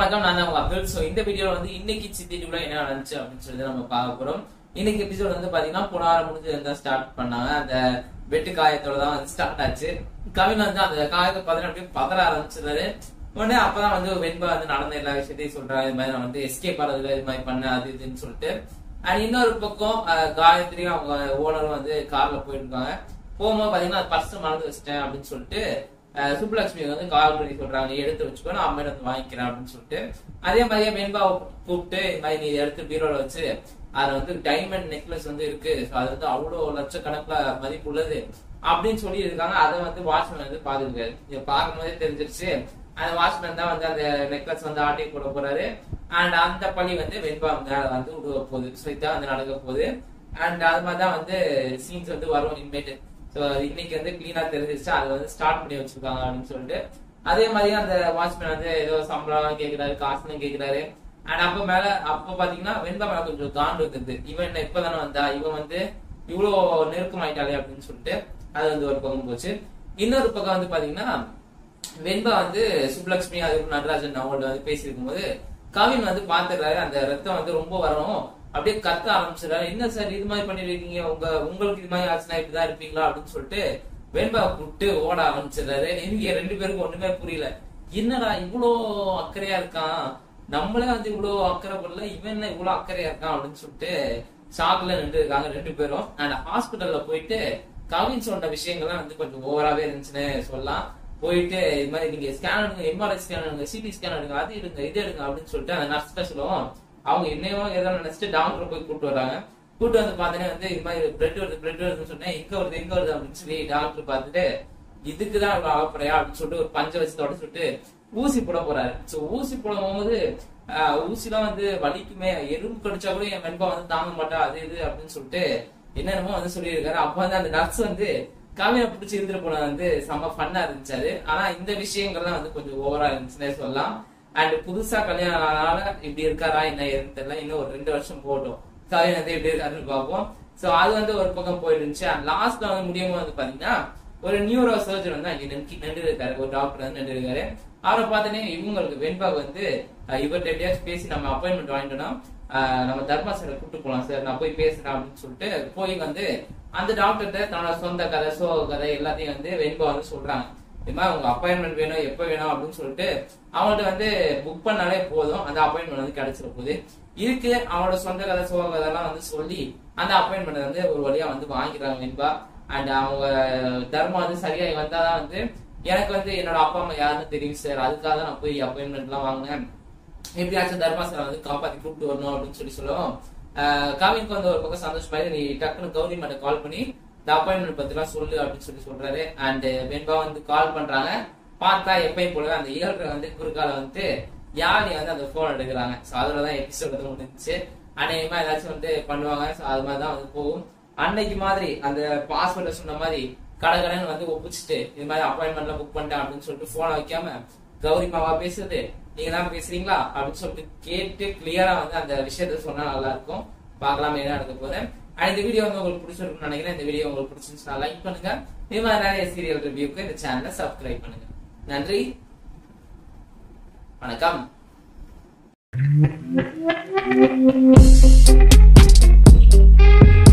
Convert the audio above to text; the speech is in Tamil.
வணக்கம் நான் தான் உங்க அப்துல் ஸோ இந்த வீடியோல வந்து இன்னைக்கு சித்தி டூல என்ன நடந்துச்சு அப்படின்னு சொல்லி நம்ம பார்க்க போறோம் இன்னைக்கு எபிசோட் வந்து பாத்தீங்கன்னா போன வாரம் முடிஞ்சு தான் ஸ்டார்ட் பண்ணாங்க அந்த வெட்டு காயத்தோட தான் வந்து ஸ்டார்ட் ஆச்சு கவின் வந்து அந்த காயத்தை பார்த்தீங்கன்னா அப்படியே பதற ஆரம்பிச்சிருந்தாரு உடனே அப்பதான் வந்து வெண்பா வந்து நடந்த எல்லா விஷயத்தையும் சொல்றாங்க இது மாதிரி நான் வந்து எஸ்கேப் ஆறதுல இது மாதிரி பண்ண அது இதுன்னு சொல்லிட்டு அண்ட் இன்னொரு பக்கம் அஹ், காயத்ரியும் அவங்க ஓனரும் வந்து கார்ல போயிட்டு இருக்காங்க போகும்போது பாத்தீங்கன்னா பர்ஸ் மறந்து வச்சிட்டேன் அப்படின்னு சொல்லிட்டு அஹ், சுப்புலட்சுமி வந்து கால் பண்ணி சொல்றாங்க நீ எடுத்து வச்சுக்கோ நான் அம்மையிட்ட வந்து வாங்கிக்கிறேன் அப்படின்னு சொல்லிட்டு அதே மாதிரியே வெண்பாவை கூப்பிட்டு இந்த மாதிரி நீ எடுத்து பீரோல வச்சு அதுல வந்து டைமண்ட் நெக்லஸ் வந்து இருக்கு So அது வந்து அவ்வளவு லட்சக்கணக்குல மதிப்பு உள்ளது அப்படின்னு சொல்லி இருக்காங்க அதை வந்து வாட்ச்மேன் வந்து பாத்துருக்காரு இதை பார்க்கும் போதே தெரிஞ்சிருச்சு அந்த வாட்ச்மேன் தான் வந்து அந்த நெக்லஸ் வந்து ஆட்டி போட போறாரு அண்ட் அந்த பழி வந்து வெண்பா மேல வந்து விடுவ போகுது ஸோ இதான் வந்து நடக்க போகுது அண்ட் அது மாதிரி தான் வந்து சீன்ஸ் வந்து வரும் இனிமேட்டு ஸோ இன்னைக்கு வந்து கிளீனா தெரிஞ்சிருச்சு அதை வந்து ஸ்டார்ட் பண்ணி வச்சிருக்காங்க அப்படின்னு சொல்லிட்டு அதே மாதிரி அந்த வாட்ச்மேன் வந்து ஏதோ சம்பளம் கேக்குறாரு காசுன்னு கேக்குறாரு அண்ட் அப்ப மேல அப்ப பாத்தீங்கன்னா வெண்பா மேல கொஞ்சம் காண்டு வந்துருது இவன் என்ன இப்பதானே வந்தா இவன் வந்து இவ்வளவு நெருக்கமாயிட்டாளே அப்படின்னு சொல்லிட்டு அது வந்து ஒரு பக்கம் போச்சு இன்னொரு பக்கம் வந்து பாத்தீங்கன்னா வெண்பா வந்து சுப்லட்சுமி அதுக்கு நடராஜன் அவங்கள்ட்ட வந்து பேசியிருக்கும் போது கவின் வந்து பாத்துக்கிறாரு அந்த ரத்தம் வந்து ரொம்ப வரும் அப்படியே கத்த ஆரம்பிச்சிடறாரு என்ன சார் இது மாதிரி பண்ணிருக்கீங்க உங்க உங்களுக்கு இது மாதிரி ஆச்சுன்னா இப்படிதான் இருப்பீங்களா அப்படின்னு சொல்லிட்டு வெண்பா கூப்பிட்டு ஓட ஆரம்பிச்சிடுறாரு இவங்க ரெண்டு பேருக்கும் ஒண்ணுமே புரியல என்னடா இவ்வளோ அக்கறையா இருக்கான் நம்மளே வந்து இவ்வளோ அக்கறை பண்ணல இவன் என்ன இவ்வளோ அக்கறையா இருக்கான் அப்படின்னு சொல்லிட்டு ஷாக்ல நின்று இருக்காங்க ரெண்டு பேரும் அண்ட் ஹாஸ்பிட்டல்ல போயிட்டு கவின் சொன்ன விஷயங்கள்லாம் வந்து கொஞ்சம் ஓவராவே இருந்துச்சுன்னு சொல்லலாம் போயிட்டு இது மாதிரி நீங்க ஸ்கேன் எடுங்க எம்ஆர்ஐ ஸ்கேன் எடுங்க சிடி ஸ்கேன் எடுங்க அது எடுங்க இது எடுங்க அப்படின்னு சொல்லிட்டு அந்த நர்ஸ் சொல்லுவோம் அவங்க என்னையோ ஏதோ நினைச்சிட்டு டாக்டர் போய் கூப்பிட்டு வராங்க கூப்பிட்டு வந்து பார்த்தோன்னே வந்து இது மாதிரி பிளட் வருது பிளட் வருதுன்னு சொன்னேன் எங்க வருது எங்க வருது அப்படின்னு சொல்லி டாக்டர் பார்த்துட்டு இதுக்குதான் இவ்வளவு அகப்பறையா அப்படின்னு சொல்லிட்டு ஒரு பஞ்ச வச்சு தொடச்சு விட்டு ஊசி போட போறாரு சோ ஊசி போடும் போது ஆஹ், ஊசிலாம் வந்து வலிக்குமே எறும்பு கடிச்சா கூட என் வெண்பா வந்து தாங்க மாட்டா அது இது அப்படின்னு சொல்லிட்டு என்னென்னமோ வந்து சொல்லியிருக்காரு அப்ப வந்து அந்த நர்ஸ் வந்து கவினை பிடிச்சி இருந்துட்டு போனது வந்து செம்ம ஃபன்னா இருந்துச்சு அது ஆனா இந்த விஷயங்கள்லாம் வந்து கொஞ்சம் ஓவரா இருந்துச்சுன்னே சொல்லலாம் அண்ட் புதுசா கல்யாணம் ஆனால இப்படி இருக்காரா என்ன ஏதுன்னு தெரியல இன்னும் ஒரு ரெண்டு வருஷம் போகட்டும் கவின் வந்து எப்படி இருக்காருன்னு பார்ப்போம் சோ அது வந்து ஒரு பக்கம் போயிருந்துச்சு அண்ட் லாஸ்ட்ல வந்து முடியும் போது வந்து பாத்தீங்கன்னா ஒரு நியூரோ சர்ஜன் வந்து அங்க நின்று நின்று இருக்காரு ஒரு டாக்டர் வந்து நின்று இருக்காரு அவரை பார்த்தனே இவங்களுக்கு வெண்பாக் வந்து அஹ், இவர்ட்ட எப்படியாச்சும் பேசி நம்ம அப்பாயின்மெண்ட் வாங்கிட்டோம்னா அஹ், நம்ம தர்மா சார் கூப்பிட்டு போலாம் சார் நான் போய் பேசுறேன் அப்படின்னு சொல்லிட்டு போய் வந்து அந்த டாக்டர்கிட்ட தன்னோட சொந்த கதை சோக கதை எல்லாத்தையும் வந்து வெண்பா வந்து சொல்றாங்க இது மாதிரி உங்க அப்பாயின்மெண்ட் வேணும் எப்ப வேணும் அப்படின்னு சொல்லிட்டு அவங்கள்ட்ட வந்து புக் பண்ணாலே போதும் அந்த அப்பாயின்மெண்ட் வந்து கிடைச்சிட போகுது இதுக்கு அவனோட சொந்த கதை சோக கதைலாம் வந்து சொல்லி அந்த அப்பாயின்மெண்ட் வந்து ஒரு வழியா வந்து வாங்கிக்கிறாங்க வெண்பா அண்ட் அவங்க தர்மம் வந்து சரியாகி வந்தாதான் வந்து எனக்கு வந்து என்னோட அப்பா அம்மா யாருன்னு தெரியும் சார் அதுக்காக தான் நான் போய் அப்பாயின்மெண்ட் எல்லாம் வாங்கினேன் எப்படியாச்சும் தர்மா சார் வந்து காப்பாத்தி கூப்பிட்டு வரணும் அப்படின்னு சொல்லி சொல்லுவோம் ஆஹ் கவினுக்கு வந்து ஒரு பக்கம் சந்தோஷமாயி நீ டக்குனு கௌரி மேடம் கால் பண்ணி இந்த அப்பாயின்மெண்ட் பத்தி எல்லாம் சொல்லு அப்படின்னு சொல்லி சொல்றாரு அண்ட் வெண்பா வந்து கால் பண்றாங்க பார்த்தா எப்பயும் போல அந்த இயல்பு வந்து குறுக்கால வந்து யானி வந்து அந்த போன் எடுக்கிறாங்க ஸோ அதில் தான் எபிசோட் வந்து முடிஞ்சுச்சு அநேகமா ஏதாச்சும் வந்து பண்ணுவாங்க ஸோ அது மாதிரி தான் வந்து போகும் அன்னைக்கு மாதிரி அந்த பாஸ்வேர்டை சொன்ன மாதிரி கடகடன்னு வந்து ஒப்பிச்சுட்டு இது மாதிரி அப்பாயின்மெண்ட்ல புக் பண்ணிட்டேன் அப்படின்னு சொல்லிட்டு போனை வைக்காம கௌரி மாவா பேசுறது நீங்க தான் பேசுறீங்களா அப்படின்னு சொல்லிட்டு கேட்டு கிளியரா வந்து அந்த விஷயத்த சொன்னா நல்லா இருக்கும் பார்க்கலாம் என்ன நடக்க போகுது அண்ட் இந்த வீடியோ வந்து உங்களுக்கு பிடிச்சிருக்கும்னு நினைக்கிறேன் இந்த வீடியோ உங்களுக்கு பிடிச்சிருந்துச்சுன்னா லைக் பண்ணுங்க இது மாதிரி நிறைய சீரியல் ரிவ்யூக்கு இந்த சேனலை சப்ஸ்கிரைப் பண்ணுங்க நன்றி வணக்கம் Thank you.